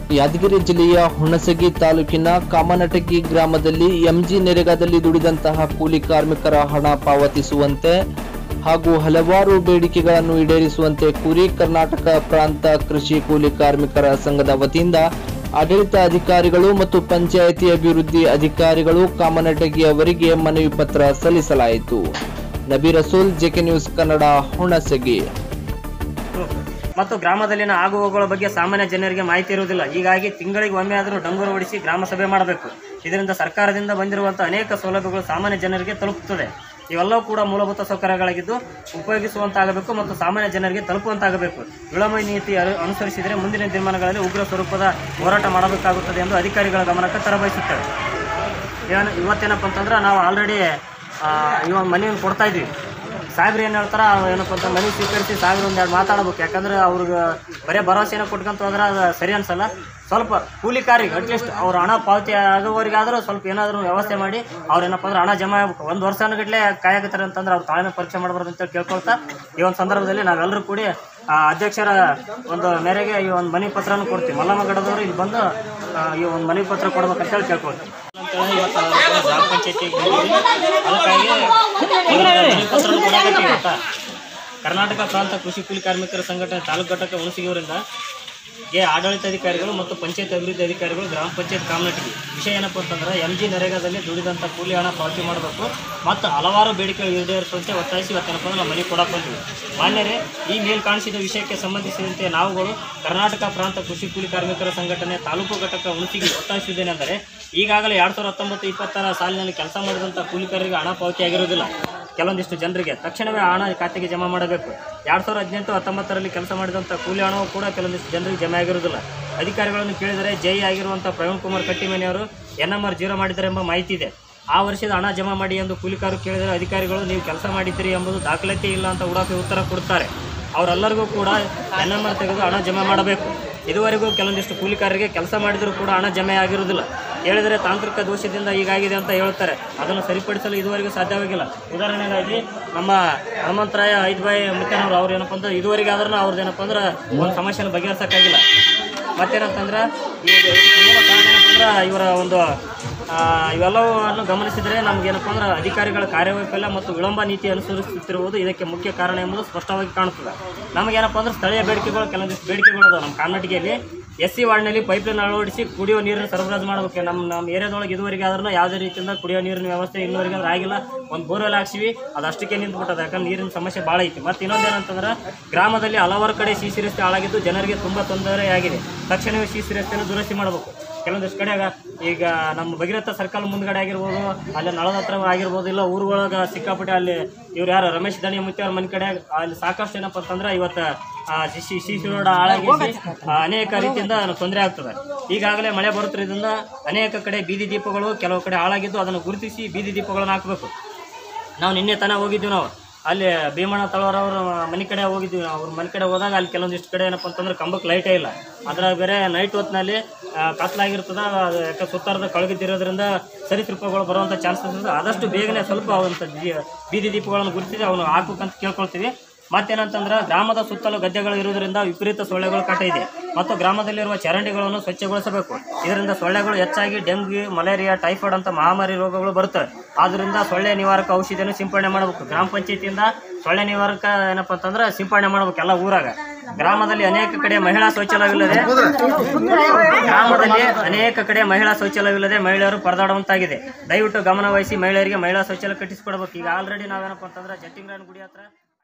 ಯಾದಗಿರಿ ಜಿಲ್ಲೆಯ ಹುಣಸಗಿ ತಾಲೂಕಿನ ಕಾಮನಟಗಿ ಗ್ರಾಮದಲ್ಲಿ ಎಂಜಿ ನೆರೆಗಾದಲ್ಲಿ ದುಡಿದಂತಹ ಕೂಲಿ ಕಾರ್ಮಿಕರ ಹಣ ಪಾವತಿಸುವಂತೆ ಹಾಗೂ ಹಲವಾರು ಬೇಡಿಕೆಗಳನ್ನು ಈಡೇರಿಸುವಂತೆ ಕುರಿ ಕರ್ನಾಟಕ ಪ್ರಾಂತ ಕೃಷಿ ಕೂಲಿ ಕಾರ್ಮಿಕರ ಸಂಘದ ವತಿಯಿಂದ ಆಡಳಿತ ಅಧಿಕಾರಿಗಳು ಮತ್ತು ಪಂಚಾಯಿತಿ ಅಭಿವೃದ್ಧಿ ಅಧಿಕಾರಿಗಳು ಕಾಮನಟಗಿ ಅವರಿಗೆ ಮನವಿ ಪತ್ರ ಸಲ್ಲಿಸಲಾಯಿತು ನಬಿ ರಸೂಲ್ ಜೆಕೆ ನ್ಯೂಸ್ ಕನ್ನಡ ಹುಣಸಗಿ ಮತ್ತು ಗ್ರಾಮದಲ್ಲಿನ ಆಗುಹೋಗುಗಳ ಬಗ್ಗೆ ಸಾಮಾನ್ಯ ಜನರಿಗೆ ಮಾಹಿತಿ ಇರುವುದಿಲ್ಲ ಹೀಗಾಗಿ ತಿಂಗಳಿಗೆ ಒಮ್ಮೆ ಆದರೂ ಡಂಗೂರು ಹೊಡಿಸಿ ಗ್ರಾಮ ಸಭೆ ಮಾಡಬೇಕು ಇದರಿಂದ ಸರ್ಕಾರದಿಂದ ಬಂದಿರುವಂತಹ ಅನೇಕ ಸೌಲಭ್ಯಗಳು ಸಾಮಾನ್ಯ ಜನರಿಗೆ ತಲುಪುತ್ತದೆ ಇವೆಲ್ಲವೂ ಕೂಡ ಮೂಲಭೂತ ಸೌಕರ್ಯಗಳಾಗಿದ್ದು ಉಪಯೋಗಿಸುವಂತಾಗಬೇಕು ಮತ್ತು ಸಾಮಾನ್ಯ ಜನರಿಗೆ ತಲುಪುವಂತಾಗಬೇಕು ವಿಳಂಬ ನೀತಿ ಅನು- ಅನುಸರಿಸಿದರೆ ಮುಂದಿನ ದಿನಮಾನಗಳಲ್ಲಿ ಉಗ್ರ ಸ್ವರೂಪದ ಹೋರಾಟ ಮಾಡಬೇಕಾಗುತ್ತದೆ ಎಂದು ಅಧಿಕಾರಿಗಳ ಗಮನಕ್ಕೆ ತರಬಯಸುತ್ತೇವೆ ಏನು ಇವತ್ತೇನಪ್ಪ ಅಂತಂದ್ರೆ ನಾವು ಆಲ್ರೆಡಿ ಇವಾಗ ಮನೆಯನ್ನು ಕೊಡ್ತಾ ಇದ್ವಿ ಸಾಹೇಬ್ರು ಏನು ಹೇಳ್ತಾರ ಅವ್ರು ಏನಪ್ಪ ಅಂತ ಮನೆ ಸ್ವೀಕರಿಸಿ ಸಾಹೇಬ್ರು ಒಂದು ಎರಡು ಮಾತಾಡ್ಬೇಕು ಯಾಕಂದ್ರೆ ಅವ್ರಿಗೆ ಬರೀ ಭರವಸೆನ ಕೊಟ್ಕೊಂತ ಹೋದ್ರೆ ಅದು ಸರಿ ಅನ್ಸಲ್ಲ ಸ್ವಲ್ಪ ಕೂಲಿಕಾರಿಗೆ ಅಟ್ಲೀಸ್ಟ್ ಅವ್ರ ಹಣ ಪಾವತಿ ಆಗೋವರೆಗಾದ್ರೂ ಸ್ವಲ್ಪ ಏನಾದರೂ ವ್ಯವಸ್ಥೆ ಮಾಡಿ ಅವ್ರೇನಪ್ಪ ಅಂದ್ರೆ ಹಣ ಜಮಾ ಆಗ್ಬೇಕು ಒಂದು ವರ್ಷನಗಟ್ಲೆ ಕಾಯಾಗತ್ತಾರೆ ಅಂತಂದ್ರೆ ಅವ್ರು ತಾಳ್ಮೆ ಪರೀಕ್ಷೆ ಮಾಡಬಾರ್ದು ಅಂತ ಕೇಳ್ಕೊಳ್ತಾ ಈ ಒಂದು ಸಂದರ್ಭದಲ್ಲಿ ನಾವೆಲ್ಲರೂ ಕೂಡಿ ಆ ಅಧ್ಯಕ್ಷರ ಒಂದು ಮೇರೆಗೆ ಈ ಒಂದು ಮನವಿ ಪತ್ರನ ಕೊಡ್ತೀವಿ ಮಲ್ಲಮ್ಮ ಗಡದವರು ಇಲ್ಲಿ ಬಂದು ಆ, ಈ ಒಂದು ಮನವಿ ಪತ್ರ ಕೊಡ್ಬೇಕಂತ ಹೇಳಿ ಕೇಳ್ಕೊಳ್ತೀವಿ ಅಂತೇಳಿ ಇವತ್ತು ನಾವು ಗ್ರಾಮ ಪಂಚಾಯತಿಗೆ ಬಂದಿದ್ದೀವಿ ಅದಕ್ಕಾಗಿ ಮನವಿ ಪತ್ರನ ಕೊಡಕತ್ತೀವಿ ಇವತ್ತ ಕರ್ನಾಟಕ ಪ್ರಾಂತ ಕೃಷಿ ಕೂಲಿ ಕಾರ್ಮಿಕರ ಸಂಘಟನೆ ತಾಲೂಕು ಘಟಕ ಹುಣಸಗಿಯವರಿಂದ ಗೆ ಆಡಳಿತಾಧಿಕಾರಿಗಳು ಮತ್ತು ಪಂಚಾಯತ್ ಅಭಿವೃದ್ಧಿ ಅಧಿಕಾರಿಗಳು ಗ್ರಾಮ ಪಂಚಾಯತ್ ಕಾಮನಟಿಗೆ ವಿಷಯ ಏನಪ್ಪ ಅಂತಂದ್ರೆ ಎಂ ಜಿ ನರೇಗಾದಲ್ಲಿ ದುಡಿದಂಥ ಕೂಲಿ ಹಣ ಪಾವತಿ ಮಾಡಬೇಕು ಮತ್ತು ಹಲವಾರು ಬೇಡಿಕೆಗಳು ಈಡೇರಿಸುವಂತೆ ಒತ್ತಾಯಿಸಿ ಇವತ್ತೇನಪ್ಪ ಅಂದ್ರೆ ನಾವು ಮನೆ ಕೊಡಕ್ಕೆ ಬಂದ್ವಿ ಮಾನ್ಯರೇ ಈ ಮೇಲ್ ಕಾಣಿಸಿದ ವಿಷಯಕ್ಕೆ ಸಂಬಂಧಿಸಿದಂತೆ ನಾವುಗಳು ಕರ್ನಾಟಕ ಪ್ರಾಂತ ಕೃಷಿ ಕೂಲಿ ಕಾರ್ಮಿಕರ ಸಂಘಟನೆ ತಾಲೂಕು ಘಟಕ ಹುಣಸಿಗೆ ಒತ್ತಾಯಿಸುವುದೇನೆಂದರೆ ಈಗಾಗಲೇ ಎರಡು ಸಾವಿರದ ಹತ್ತೊಂಬತ್ತು ಇಪ್ಪತ್ತರ ಸಾಲಿನಲ್ಲಿ ಕೆಲಸ ಮಾಡಿದಂಥ ಕೂಲಿಕರಿಗೆ ಹಣ ಪಾವತಿ ಆಗಿರುವುದಿಲ್ಲ ಕೆಲವೊಂದಿಷ್ಟು ಜನರಿಗೆ ತಕ್ಷಣವೇ ಹಣ ಖಾತೆಗೆ ಜಮಾ ಮಾಡಬೇಕು ಎರಡು ಸಾವಿರದ ಹದಿನೆಂಟು ಹತ್ತೊಂಬತ್ತರಲ್ಲಿ ಕೆಲಸ ಮಾಡಿದಂಥ ಕೂಲಿ ಹಣವು ಕೂಡ ಕೆಲವೊಂದಿಷ್ಟು ಜನರಿಗೆ ಜಮೆ ಆಗಿರುವುದಿಲ್ಲ ಅಧಿಕಾರಿಗಳನ್ನು ಕೇಳಿದರೆ ಜೈ ಆಗಿರುವಂಥ ಪ್ರವೀಣ್ ಕುಮಾರ್ ಕಟ್ಟಿಮನಿಯವರು ಎನ್ ಎಂ ಆರ್ ಜೀರೋ ಮಾಡಿದ್ದಾರೆ ಎಂಬ ಮಾಹಿತಿ ಇದೆ ಆ ವರ್ಷದ ಹಣ ಜಮಾ ಮಾಡಿ ಎಂದು ಕೂಲಿಕಾರರು ಕೇಳಿದರೆ ಅಧಿಕಾರಿಗಳು ನೀವು ಕೆಲಸ ಮಾಡಿದ್ದೀರಿ ಎಂಬುದು ದಾಖಲಾತಿ ಇಲ್ಲ ಅಂತ ಉಡಾಫಿ ಉತ್ತರ ಕೊಡ್ತಾರೆ ಅವರೆಲ್ಲರಿಗೂ ಕೂಡ ಎನ್ ಎಂ ಆರ್ ತೆಗೆದು ಹಣ ಜಮಾ ಮಾಡಬೇಕು ಇದುವರೆಗೂ ಕೆಲವೊಂದಿಷ್ಟು ಕೂಲಿಕಾರರಿಗೆ ಕೆಲಸ ಮಾಡಿದರೂ ಕೂಡ ಹಣ ಜಮೆ ಆಗಿರುವುದಿಲ್ಲ ಹೇಳಿದರೆ ತಾಂತ್ರಿಕ ದೋಷದಿಂದ ಹೀಗಾಗಿದೆ ಅಂತ ಹೇಳ್ತಾರೆ ಅದನ್ನು ಸರಿಪಡಿಸಲು ಇದುವರೆಗೂ ಸಾಧ್ಯವಾಗಿಲ್ಲ ಉದಾಹರಣೆಗಾಗಿ ನಮ್ಮ ಹನುಮಂತರಾಯ ಐದು ಬಾಯಿ ಮುತ್ತನವರು ಅವ್ರು ಏನಪ್ಪ ಅಂದ್ರೆ ಇದುವರೆಗೆ ಆದ್ರೂ ಅವ್ರದ್ದು ಏನಪ್ಪ ಅಂದ್ರೆ ಒಂದು ಸಮಸ್ಯೆನ ಬಗೆಹರಿಸೋಕ್ಕಾಗಿಲ್ಲ ಮತ್ತೇನಂತಂದ್ರೆ ಈಗ ಇದಕ್ಕೆ ಮೂಲ ಕಾರಣ ಏನಪ್ಪ ಅಂದ್ರೆ ಇವರ ಒಂದು ಆ, ಇವೆಲ್ಲವನ್ನು ಗಮನಿಸಿದರೆ ನಮಗೇನಪ್ಪ ಅಂದ್ರೆ ಅಧಿಕಾರಿಗಳ ಕಾರ್ಯವೈಫಲ್ಯ ಮತ್ತು ವಿಳಂಬ ನೀತಿ ಅನುಸರಿಸುತ್ತಿರುವುದು ಇದಕ್ಕೆ ಮುಖ್ಯ ಕಾರಣ ಎಂಬುದು ಸ್ಪಷ್ಟವಾಗಿ ಕಾಣುತ್ತದೆ ನಮಗೇನಪ್ಪ ಅಂದ್ರೆ ಸ್ಥಳೀಯ ಬೇಡಿಕೆಗಳು ಕೆಲವೊಂದಿಷ್ಟು ಬೇಡಿಕೆಗಳು ಅದಾವೆ ನಮ್ಮ ಕರ್ನಾಟಕದಲ್ಲಿ ಎಸ್ ಸಿ ವಾರ್ಡ್ನಲ್ಲಿ ಪೈಪ್ಲೈನ್ ಅಳವಡಿಸಿ ಕುಡಿಯುವ ನೀರನ್ನು ಸರಬರಾಜು ಮಾಡಬೇಕು ನಮ್ಮ ನಮ್ಮ ಏರಿಯಾದೊಳಗೆ ಇದುವರೆಗೆ ಆದ್ರೂ ಯಾವುದೇ ರೀತಿಯಿಂದ ಕುಡಿಯೋ ನೀರಿನ ವ್ಯವಸ್ಥೆ ಇನ್ನೂವರೆಗೆ ಅಂದ್ರೆ ಆಗಿಲ್ಲ ಒಂದು ಬೋರ್ವೆಲ್ ಹಾಕ್ಸಿವಿ ಅದು ಅಷ್ಟಕ್ಕೆ ನಿಂತ್ಬಿಟ್ಟದ ಯಾಕಂದ್ರೆ ನೀರಿನ ಸಮಸ್ಯೆ ಭಾಳ ಐತಿ ಮತ್ತು ಇನ್ನೊಂದು ಏನಂತಂದ್ರೆ ಗ್ರಾಮದಲ್ಲಿ ಹಲವಾರು ಕಡೆ ಸಿಸಿ ರಸ್ತೆ ಹಾಳಾಗಿದ್ದು ಜನರಿಗೆ ತುಂಬ ತೊಂದರೆಯಾಗಿದೆ ತಕ್ಷಣವೇ ಸಿಸಿ ರಸ್ತೆಯನ್ನು ದುರಸ್ತಿ ಮಾಡಬೇಕು ಕೆಲವೊಂದಿಷ್ಟು ಕಡೆಯಾಗ ಈಗ ನಮ್ಮ ಭಗೀರಥ ಸರ್ಕಲ್ ಮುಂದ್ಗಡೆ ಆಗಿರ್ಬೋದು ಅಲ್ಲಿ ನಳದ ಹತ್ರ ಆಗಿರ್ಬೋದು ಇಲ್ಲ ಊರುಗಳಾಗ ಸಿಕ್ಕಾಪಟ್ಟೆ ಅಲ್ಲಿ ಇವ್ರು ಯಾರು ರಮೇಶ್ ದಣಿ ಮುತ್ತಿ ಅವ್ರ ಮನೆ ಕಡೆ ಅಲ್ಲಿ ಸಾಕಷ್ಟು ಏನಪ್ಪ ಅಂತಂದ್ರೆ ಇವತ್ತು ಆ ಸಿ ಸಿ ರೋಡ್ ಹಾಳಾಗಿ ಆ, ಅನೇಕ ರೀತಿಯಿಂದ ತೊಂದರೆ ಆಗ್ತದೆ ಈಗಾಗಲೇ ಮಳೆ ಬರುತ್ತಿರೋದ್ರಿಂದ ಅನೇಕ ಕಡೆ ಬೀದಿ ದೀಪಗಳು ಕೆಲವು ಕಡೆ ಹಾಳಾಗಿದ್ದು ಅದನ್ನು ಗುರುತಿಸಿ ಬೀದಿ ದೀಪಗಳನ್ನು ಹಾಕಬೇಕು ನಾವು ನಿನ್ನೆ ತನ ಹೋಗಿದ್ವಿ ನಾವು ಅಲ್ಲಿ ಭೀಮಣ್ಣ ತಳವರ್ ಅವ್ರ ಮನೆ ಕಡೆ ಹೋಗಿದ್ವಿ ನಾವು ಅವ್ರ ಮನೆ ಕಡೆ ಹೋದಾಗ ಅಲ್ಲಿ ಕೆಲವೊಂದಿಷ್ಟು ಕಡೆ ಏನಪ್ಪ ಅಂತಂದ್ರೆ ಕಂಬಕ್ಕೆ ಲೈಟೇ ಇಲ್ಲ ಅದ್ರಾಗ ಬೇರೆ ನೈಟ್ ಹೊತ್ತಿನಲ್ಲಿ ಕತ್ಲಾಗಿರ್ತದ ಅದು ಯಾಕೆ ಸುತ್ತಾರದ ಕಳಗಿದ್ದಿರೋದ್ರಿಂದ ಸರಿಸೃಪಗಳು ಬರುವಂಥ ಚಾನ್ಸಸ್ ಇರ್ತದೆ ಆದಷ್ಟು ಬೇಗನೆ ಸ್ವಲ್ಪ ಅವಂಥ ಬೀದಿ ದೀಪಗಳನ್ನು ಗುರುತಿಸಿ ಅವನು ಹಾಕ್ಬೇಕಂತ ಕೇಳ್ಕೊಳ್ತೀವಿ ಮತ್ತೇನಂತಂದ್ರೆ ಗ್ರಾಮದ ಸುತ್ತಲೂ ಗದ್ದೆಗಳು ಇರುವುದರಿಂದ ವಿಪರೀತ ಸೊಳ್ಳೆಗಳು ಕಾಟ ಇದೆ ಮತ್ತು ಗ್ರಾಮದಲ್ಲಿರುವ ಚರಂಡಿಗಳನ್ನು ಸ್ವಚ್ಛಗೊಳಿಸಬೇಕು ಇದರಿಂದ ಸೊಳ್ಳೆಗಳು ಹೆಚ್ಚಾಗಿ ಡೆಂಗ್ಯೂ ಮಲೇರಿಯಾ ಟೈಫಾಯ್ಡ್ ಅಂತ ಮಹಾಮಾರಿ ರೋಗಗಳು ಬರುತ್ತವೆ ಆದ್ದರಿಂದ ಸೊಳ್ಳೆ ನಿವಾರಕ ಔಷಧಿಯನ್ನು ಸಿಂಪಡಣೆ ಮಾಡಬೇಕು ಗ್ರಾಮ ಪಂಚಾಯತಿಯಿಂದ ಸೊಳ್ಳೆ ನಿವಾರಕ ಏನಪ್ಪ ಅಂತಂದ್ರೆ ಸಿಂಪಡಣೆ ಮಾಡಬೇಕು ಎಲ್ಲ ಊರಾಗ ಗ್ರಾಮದಲ್ಲಿ ಅನೇಕ ಕಡೆ ಮಹಿಳಾ ಶೌಚಾಲಯವಿಲ್ಲದೆ ಗ್ರಾಮದಲ್ಲಿ ಅನೇಕ ಕಡೆ ಮಹಿಳಾ ಶೌಚಾಲಯವಿಲ್ಲದೆ ಮಹಿಳೆಯರು ಪರದಾಡುವಂತಾಗಿದೆ ದಯವಿಟ್ಟು ಗಮನ ವಹಿಸಿ ಮಹಿಳೆಯರಿಗೆ ಮಹಿಳಾ ಶೌಚಾಲಯ ಕಟ್ಟಿಸಿಕೊಡ್ಬೇಕು ಈಗ ಆಲ್ರೆಡಿ ನಾವೇನಪ್ಪ ಅಂತಂದ್ರೆ ಜಟ್ಟಿಂಗ್ರಾಯನ ಗುಡಿ ಹತ್ರ